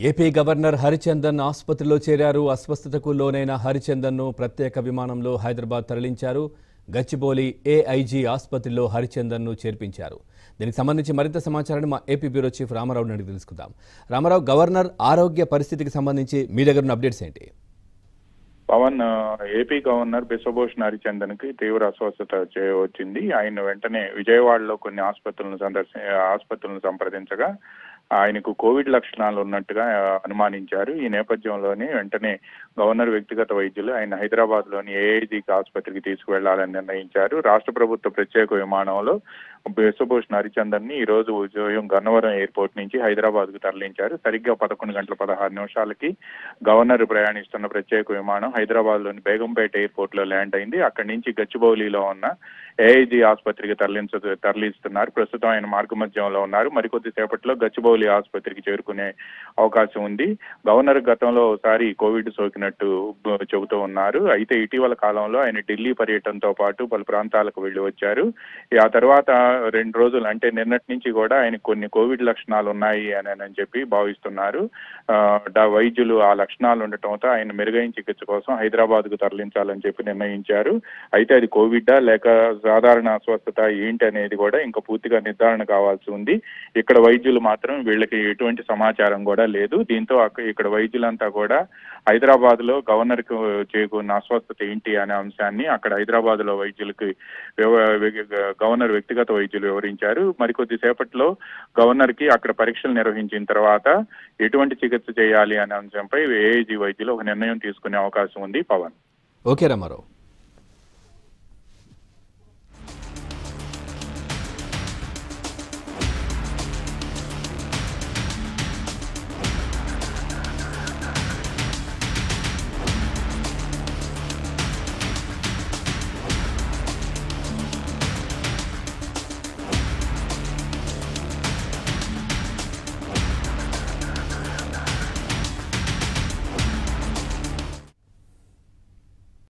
AP governor Harichandan ఆసుపత్రిలో చేరారు అస్వస్థతకు లోనైన హరిచందన్ను ప్రత్యేక విమానంలో హైదరాబాద్ తరలించారు గచ్చిబౌలి ఏఐజీ ఆసుపత్రిలో హరిచందన్ను చేర్పించారు దీనికి సంబంధించి మరింత సమాచారాన్ని మా ఏపీ బ్యూరో చీఫ్ రామారావు అడిగి తెలుసుకుందాం రామారావు గవర్నర్ ఆరోగ్య పరిస్థితికి సంబంధించి మీ దగ్గర ఉన్న అప్డేట్స్ ఏంటి పవన్ ఆ, ఏపీ గవర్నర్ బిశ్వభూషణ్ హరిచందన్ కి తీవ్ర అస్వస్థత చే- వచ్చింది ఆయన వెంటనే విజయవాడలో కొన్ని ఆసుపత్రులను సందర్శి ఆసుపత్రులను సంప్రదించగా ఆయనకు కోవిడ్ లక్షణాలు ఉన్నట్టుగా ఆ, అనుమానించారు ఈ నేపథ్యంలోనే వెంటనే గవర్నర్ వ్యక్తిగత వైద్యులు ఆయన హైదరాబాద్ లోని ఏఐజీకి ఆసుపత్రికి తీసుకువెళ్లాలని నిర్ణయించారు రాష్ట్ర ప్రభుత్వ ప్రత్యేక విమానంలో బిశ్వభూషణ్ హరిచందన్ ని ఈ రోజు ఉదయం గన్నవరం ఎయిర్పోర్ట్ నుంచి హైదరాబాద్ కు తరలించారు సరిగ్గా పదకొండు గంటల పదహారు నిమిషాలకి గవర్నర్ ప్రయాణిస్తున్న ప్రత్యేక విమానం హైదరాబాద్ లోని బేగంపేట ఎయిర్పోర్ట్ లో ల్యాండ్ అయింది అక్కడి నుంచి గచ్చిబౌలిలో ఉన్న ఏఐజీ ఆసుపత్రికి తరలించ తరలిస్తున్నారు ప్రస్తుతం ఆయన మార్గమధ్యంలో ఉన్నారు మరికొద్ది సేపట్లో గచ్చిబౌలి ఆసుపత్రికి చేరుకునే అవకాశం ఉంది గవర్నర్ గతంలో ఒకసారి కోవిడ్ సోకినట్టు బ- చెబుతూ ఉన్నారు అయితే ఇటీవల కాలంలో ఆయన ఢిల్లీ పర్యటనతో పాటు పలు ప్రాంతాలకు వెళ్లి వచ్చారు ఈ ఆ తర్వాత రెండు రోజులు అంటే నిన్నటి నుంచి కూడా ఆయన కొన్ని కోవిడ్ లక్షణాలు ఉన్నాయి అని అని చెప్పి భావిస్తున్నారు ఆ, డా- వైద్యులు ఆ లక్షణాలు ఉండటంతో ఆయన మెరుగైన చికిత్స కోసం హైదరాబాద్ కు తరలించాలని చెప్పి నిర్ణయించారు అయితే అది కోవిడా లేక సాధారణ అస్వస్థత ఏంటి అనేది కూడా ఇంకా పూర్తిగా నిర్ధారణ కావాల్సి ఉంది ఇక్కడ వైద్యులు మాత్రం వీళ్ళకి ఎటువంటి సమాచారం కూడా లేదు దీంతో అక్క- ఇక్కడ వైద్యులంతా కూడా హైదరాబాద్ లో గవర్నర్ కు చేకూరిన అస్వస్థత ఏంటి అనే అంశాన్ని అక్కడ హైదరాబాద్ లో వైద్యులకి వివ- వి- గవర్నర్ వ్యక్తిగత వైద్యులు వివరించారు మరికొద్ది సేపట్లో గవర్నర్ కి అక్కడ పరీక్షలు నిర్వహించిన తర్వాత ఎటువంటి చికిత్స చేయాలి అనే అంశంపై ఏఐజీ వైద్యులు ఒక నిర్ణయం తీసుకునే అవకాశం ఉంది పవన్ ఓకే రామారావు